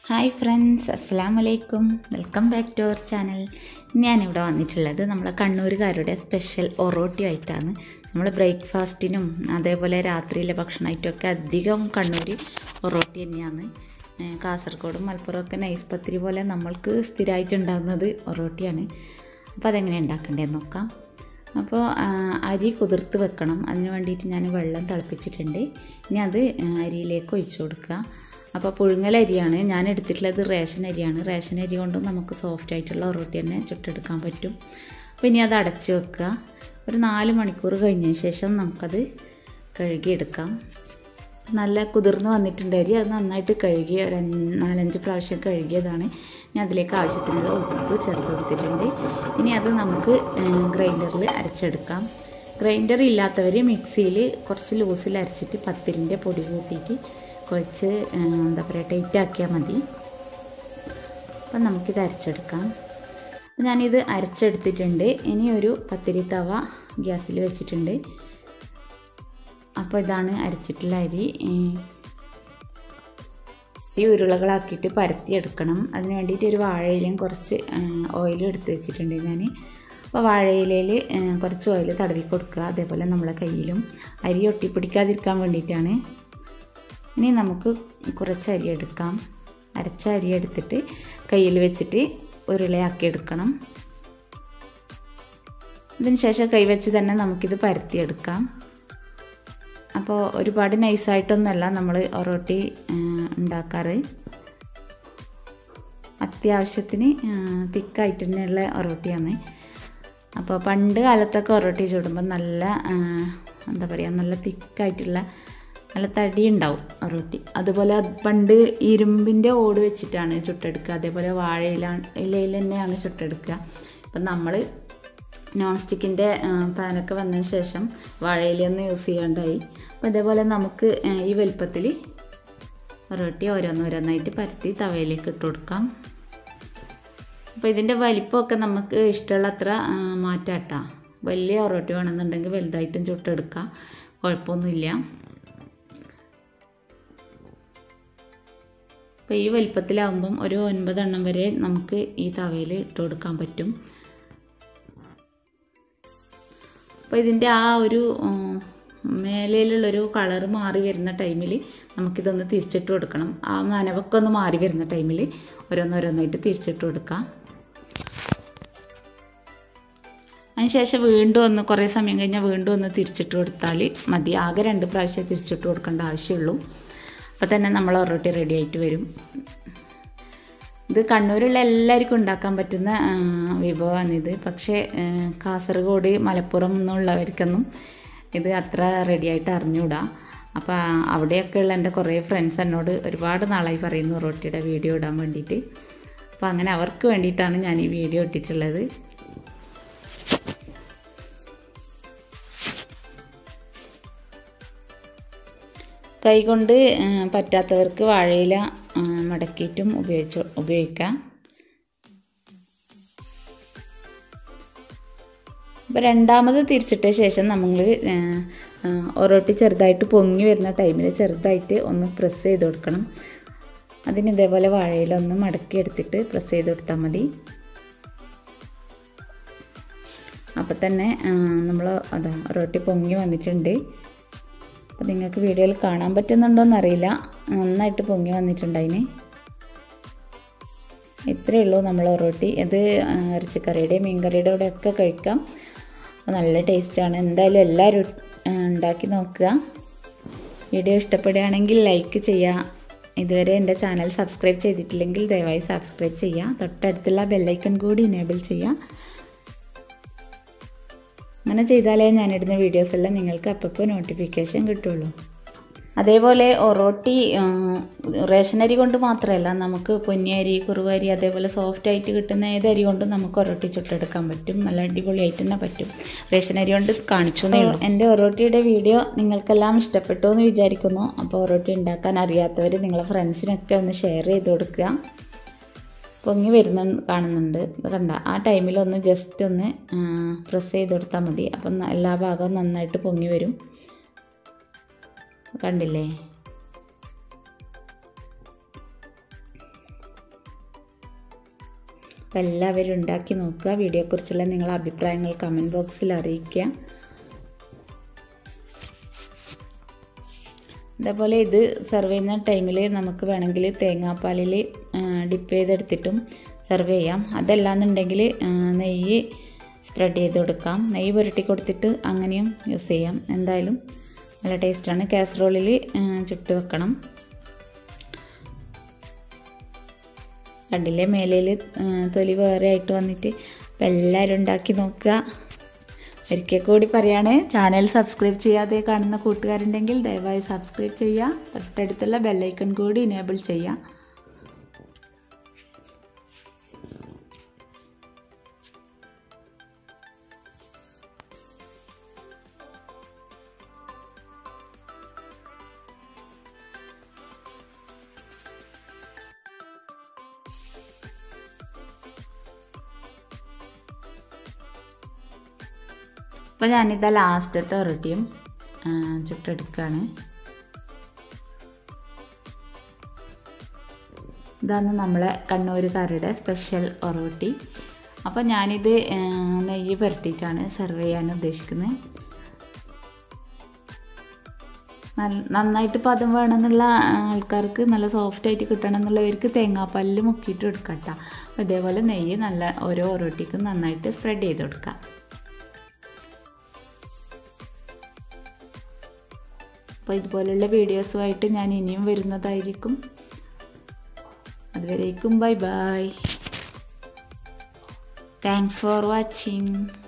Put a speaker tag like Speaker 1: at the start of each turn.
Speaker 1: hi friends അസ്സാം വലൈക്കും welcome back to our channel ഞാനിവിടെ വന്നിട്ടുള്ളത് നമ്മുടെ കണ്ണൂരുകാരുടെ സ്പെഷ്യൽ ഒറോട്ടി ആയിട്ടാണ് നമ്മൾ ബ്രേക്ക്ഫാസ്റ്റിനും അതേപോലെ രാത്രിയിലെ ഭക്ഷണമായിട്ടൊക്കെ അധികം കണ്ണൂർ ഒറോട്ടി തന്നെയാണ് ഏഹ് കാസർഗോഡും മലപ്പുറം ഒക്കെ നൈസ് പത്തിരി പോലെ നമ്മൾക്ക് സ്ഥിരമായിട്ട് ഉണ്ടാകുന്നത് ഒറോട്ടിയാണ് അപ്പോൾ അതെങ്ങനെ ഉണ്ടാക്കേണ്ടതെന്ന് നോക്കാം അപ്പോൾ ആ, അരി കുതിർത്ത് വെക്കണം അതിന് വേണ്ടിയിട്ട് ഞാൻ വെള്ളം തിളപ്പിച്ചിട്ടുണ്ട് ഇനി അത് ആ, അരിയിലേക്ക് ഒഴിച്ചു കൊടുക്കുക അപ്പോൾ പുഴുങ്ങൽ അരിയാണ് ഞാൻ എടുത്തിട്ടുള്ളത് റേഷൻ അരിയാണ് റേഷൻ അരി കൊണ്ടും നമുക്ക് സോഫ്റ്റ് ആയിട്ടുള്ള ഒറോട്ടി തന്നെ ചുട്ടെടുക്കാൻ പറ്റും അപ്പോൾ ഇനി അത് അടച്ച് വെക്കുക ഒരു നാല് മണിക്കൂർ കഴിഞ്ഞതിന് ശേഷം നമുക്കത് കഴുകിയെടുക്കാം നല്ല കുതിർന്ന് വന്നിട്ടുണ്ട് അരി അത് നന്നായിട്ട് കഴുകി ഒരു അഞ്ച് നാലഞ്ച് പ്രാവശ്യം കഴുകിയതാണ് ഇനി അതിലേക്ക് ആവശ്യത്തിനുള്ള ഉപ്പ് ചേർത്ത് കൊടുത്തിട്ടുണ്ട് ഇനി അത് നമുക്ക് ഗ്രൈൻഡറിൽ അരച്ചെടുക്കാം ഗ്രൈൻഡർ ഇല്ലാത്തവർ മിക്സിയിൽ കുറച്ച് ലൂസിൽ അരച്ചിട്ട് പത്തിരിൻ്റെ പൊടി കൂട്ടിയിട്ട് കുഴച്ച് ആ, എന്താ പറയുക ടൈറ്റ് ആക്കിയാൽ മതി അപ്പം നമുക്കിത് അരച്ചെടുക്കാം അപ്പം ഞാനിത് അരച്ചെടുത്തിട്ടുണ്ട് ഇനി ഒരു പത്തിരി തവ ഗ്യാസിൽ വെച്ചിട്ടുണ്ട് അപ്പോൾ ഇതാണ് അരച്ചിട്ടുള്ള അരി ഏഹ് ഈ ഉരുളകളാക്കിയിട്ട് പരത്തിയെടുക്കണം അതിന് വേണ്ടിയിട്ട് ഒരു വാഴയിലയും കുറച്ച് ഓയിലും എടുത്ത് വെച്ചിട്ടുണ്ട് ഞാൻ അപ്പോൾ വാഴയിലയിൽ കുറച്ച് ഓയിൽ തടവി കൊടുക്കുക അതേപോലെ നമ്മളെ കയ്യിലും അരി ഒട്ടിപ്പിടിക്കാതിരിക്കാൻ വേണ്ടിയിട്ടാണ് ഇനി നമുക്ക് കുറച്ച് അരി എടുക്കാം അരച്ച അരി എടുത്തിട്ട് കയ്യിൽ വെച്ചിട്ട് ഉരുളയാക്കി എടുക്കണം ഇതിന് ശേഷം കൈവച്ച് തന്നെ നമുക്കിത് പരത്തിയെടുക്കാം അപ്പോൾ ഒരുപാട് നൈസായിട്ടൊന്നുമല്ല നമ്മൾ ഒറോട്ടി ആ, ഉണ്ടാക്കാറ് അത്യാവശ്യത്തിന് തിക്കായിട്ട് തന്നെയുള്ള ഒറോട്ടിയാണ് അപ്പോൾ പണ്ട് കാലത്തൊക്കെ ഒറോട്ടി ചുടുമ്പോൾ നല്ല ആ, എന്താ പറയുക നല്ല തിക്കായിട്ടുള്ള നല്ല തടി ഉണ്ടാവും ഒറോട്ടി അതുപോലെ അത് പണ്ട് ഇരുമ്പിൻ്റെ ഓട് വെച്ചിട്ടാണ് ചുട്ടെടുക്കുക അതേപോലെ വാഴയില ഇലയിൽ തന്നെയാണ് ചുട്ടെടുക്കുക അപ്പം നമ്മൾ നോൺ സ്റ്റിക്കിൻ്റെ പാനൊക്കെ വന്നതിന് ശേഷം വാഴയിലൊന്നും യൂസ് ചെയ്യാണ്ടായി അപ്പോൾ ഇതേപോലെ നമുക്ക് ആ, ഈ വലുപ്പത്തിൽ ഒരൊട്ടി ഓരോന്നോരോന്നായിട്ട് പരത്തി തവയിലേക്ക് ഇട്ട് കൊടുക്കാം അപ്പോൾ ഇതിൻ്റെ വലിപ്പമൊക്കെ നമുക്ക് ഇഷ്ടമുള്ള അത്ര ആ, മാറ്റാട്ടാ വലിയ ഒറോട്ടി വേണമെന്നുണ്ടെങ്കിൽ വലുതായിട്ടും ചുട്ടെടുക്കാം കുഴപ്പമൊന്നുമില്ല അപ്പോൾ ഈ വലിപ്പത്തിലാവുമ്പം ഒരു ഒൻപതെണ്ണം വരെ നമുക്ക് ഈ തവയിൽ ഇട്ട് കൊടുക്കാൻ പറ്റും അപ്പോൾ ഇതിൻ്റെ ആ ഒരു ഉം, മേലയിലുള്ളൊരു കളറ് മാറി വരുന്ന ടൈമിൽ നമുക്കിതൊന്ന് തിരിച്ചിട്ട് കൊടുക്കണം ആ നനവൊക്കെ ഒന്ന് മാറി വരുന്ന ടൈമിൽ ഓരോന്നോരോന്നായിട്ട് തിരിച്ചിട്ട് കൊടുക്കാം അതിനുശേഷം വീണ്ടും ഒന്ന് കുറേ സമയം കഴിഞ്ഞാൽ വീണ്ടും ഒന്ന് തിരിച്ചിട്ട് കൊടുത്താൽ മതി ആകെ രണ്ട് പ്രാവശ്യം തിരിച്ചിട്ട് കൊടുക്കേണ്ട ആവശ്യമുള്ളൂ അപ്പോൾ തന്നെ നമ്മൾ ഒറോട്ടി റെഡി ആയിട്ട് വരും ഇത് കണ്ണൂരുള്ള എല്ലാവർക്കും ഉണ്ടാക്കാൻ പറ്റുന്ന ആ, വിഭവമാണിത് പക്ഷേ ആ, കാസർഗോഡ് മലപ്പുറം എന്നുള്ളവർക്കൊന്നും ഇത് അത്ര റെഡിയായിട്ട് അറിഞ്ഞൂടാ അപ്പോൾ അവിടെയൊക്കെ ഉള്ള എൻ്റെ കുറേ ഫ്രണ്ട്സ് എന്നോട് ഒരുപാട് നാളായി പറയുന്നു റൊട്ടിയുടെ വീഡിയോ ഇടാൻ വേണ്ടിയിട്ട് അപ്പോൾ അങ്ങനെ അവർക്ക് വേണ്ടിയിട്ടാണ് ഞാൻ ഈ വീഡിയോ ഇട്ടിട്ടുള്ളത് കൈകൊണ്ട് ആ, പറ്റാത്തവർക്ക് വാഴയില ആ, മടക്കിയിട്ടും ഉപയോഗിച്ച് ഉപയോഗിക്കാം അപ്പോൾ രണ്ടാമത് തിരിച്ചിട്ട ശേഷം നമ്മൾ ഒറോട്ടി ചെറുതായിട്ട് പൊങ്ങി വരുന്ന ടൈമിൽ ചെറുതായിട്ട് ഒന്ന് പ്രസ് ചെയ്ത് കൊടുക്കണം അതിന് ഇതേപോലെ വാഴയില ഒന്ന് മടക്കി എടുത്തിട്ട് പ്രസ് ചെയ്ത് കൊടുത്താൽ മതി അപ്പോൾ തന്നെ നമ്മൾ അതാ ഒറോട്ടി പൊങ്ങി വന്നിട്ടുണ്ട് അപ്പോൾ നിങ്ങൾക്ക് വീഡിയോയിൽ കാണാൻ പറ്റുന്നുണ്ടോയെന്ന് അറിയില്ല നന്നായിട്ട് പൊങ്ങി വന്നിട്ടുണ്ട് അതിന് ഇത്രയേ ഉള്ളൂ നമ്മൾ ഒറോട്ടി ഇത് ആ, ഇറച്ചിക്കറിയുടെ മീൻകറിയുടെ കൂടെ ഒക്കെ കഴിക്കാം അപ്പോൾ നല്ല ടേസ്റ്റാണ് എന്തായാലും എല്ലാവരും ആ, ഉണ്ടാക്കി നോക്കുക വീഡിയോ ഇഷ്ടപ്പെടുകയാണെങ്കിൽ ലൈക്ക് ചെയ്യുക ഇതുവരെ എൻ്റെ ചാനൽ സബ്സ്ക്രൈബ് ചെയ്തിട്ടില്ലെങ്കിൽ ദയവായി സബ്സ്ക്രൈബ് ചെയ്യുക തൊട്ടടുത്തുള്ള ബെല്ലൈക്കൺ കൂടി ഇനേബിൾ ചെയ്യുക അങ്ങനെ ചെയ്താലേ ഞാനിടുന്ന വീഡിയോസ് എല്ലാം നിങ്ങൾക്ക് അപ്പോൾ നോട്ടിഫിക്കേഷൻ കിട്ടുള്ളൂ അതേപോലെ ഒറോട്ടി ആ, റേഷൻ അരി കൊണ്ട് മാത്രമല്ല നമുക്ക് പൊന്നിയരി കുറുവരി അതേപോലെ സോഫ്റ്റ് ആയിട്ട് കിട്ടുന്ന ഏത് അരി കൊണ്ടും നമുക്ക് ഒറോട്ടി ചുട്ടെടുക്കാൻ പറ്റും നല്ല അടിപൊളിയായിട്ട് തന്നെ പറ്റും റേഷൻ അരി കൊണ്ട് കാണിച്ചു എന്നേ ഉള്ളൂ എൻ്റെ ഒറോട്ടിയുടെ വീഡിയോ നിങ്ങൾക്കെല്ലാം ഇഷ്ടപ്പെട്ടു എന്ന് വിചാരിക്കുന്നു അപ്പോൾ ഒറോട്ടി ഉണ്ടാക്കാൻ അറിയാത്തവർ നിങ്ങളെ ഫ്രണ്ട്സിനൊക്കെ ഒന്ന് ഷെയർ ചെയ്ത് കൊടുക്കുക പൊങ്ങി വരുന്ന കാണുന്നുണ്ട് ഇത് കണ്ട ആ ടൈമിൽ ഒന്ന് ജസ്റ്റ് ഒന്ന് പ്രസ് ചെയ്ത് കൊടുത്താൽ മതി അപ്പം ന- എല്ലാ ഭാഗവും നന്നായിട്ട് പൊങ്ങി വരും കണ്ടില്ലേ അപ്പോൾ എല്ലാവരും ഉണ്ടാക്കി നോക്കുക വീഡിയോയെക്കുറിച്ചുള്ള നിങ്ങളുടെ അഭിപ്രായങ്ങൾ കമൻറ്റ് ബോക്സിൽ അറിയിക്കുക അതേപോലെ ഇത് സെർവ് ചെയ്യുന്ന ടൈമിൽ നമുക്ക് വേണമെങ്കിൽ തേങ്ങാപ്പാലിൽ ഡിപ്പ് ചെയ്തെടുത്തിട്ടും സെർവ് ചെയ്യാം അതല്ലാന്നുണ്ടെങ്കിൽ നെയ്യ് സ്പ്രെഡ് ചെയ്ത് കൊടുക്കാം നെയ്യ് പുരട്ടി കൊടുത്തിട്ട് അങ്ങനെയും യൂസ് ചെയ്യാം എന്തായാലും നല്ല ടേസ്റ്റാണ് കാസറോളിൽ ചുട്ട് വെക്കണം കണ്ടില്ലേ മേലയിൽ തൊലി വേറെ ആയിട്ട് വന്നിട്ട് അപ്പം എല്ലാവരും ഉണ്ടാക്കി നോക്കുക ഒരിക്കൽ കൂടി പറയാണ് ചാനൽ സബ്സ്ക്രൈബ് ചെയ്യാതെ കാണുന്ന കൂട്ടുകാരുണ്ടെങ്കിൽ ദയവായി സബ്സ്ക്രൈബ് ചെയ്യുക തൊട്ടടുത്തുള്ള ബെല്ലൈക്കൺ കൂടി ഇനേബിൾ ചെയ്യുക അപ്പോൾ ഞാനിതാ ലാസ്റ്റത്തെ ഒരട്ടിയും ചുട്ടെടുക്കുകയാണ് ഇതാണ് നമ്മളെ കണ്ണൂരുകാരുടെ സ്പെഷ്യൽ ഒറോട്ടി അപ്പോൾ ഞാനിത് നെയ്യ് പുരട്ടിയിട്ടാണ് സെർവ് ചെയ്യാൻ ഉദ്ദേശിക്കുന്നത് നല്ല നന്നായിട്ട് പദം വേണമെന്നുള്ള ആൾക്കാർക്ക് നല്ല സോഫ്റ്റ് ആയിട്ട് കിട്ടണം എന്നുള്ളവർക്ക് തേങ്ങാപ്പാലിൽ മുക്കിയിട്ട് എടുക്കാം കേട്ടോ അപ്പോൾ ഇതേപോലെ നെയ്യ് നല്ല ഓരോ ഒറോട്ടിക്കും നന്നായിട്ട് സ്പ്രെഡ് ചെയ്ത് കൊടുക്കാം അപ്പോൾ ഇതുപോലുള്ള വീഡിയോസുമായിട്ട് ഞാൻ ഇനിയും വരുന്നതായിരിക്കും അതുവരേക്കും bye bye thanks for watching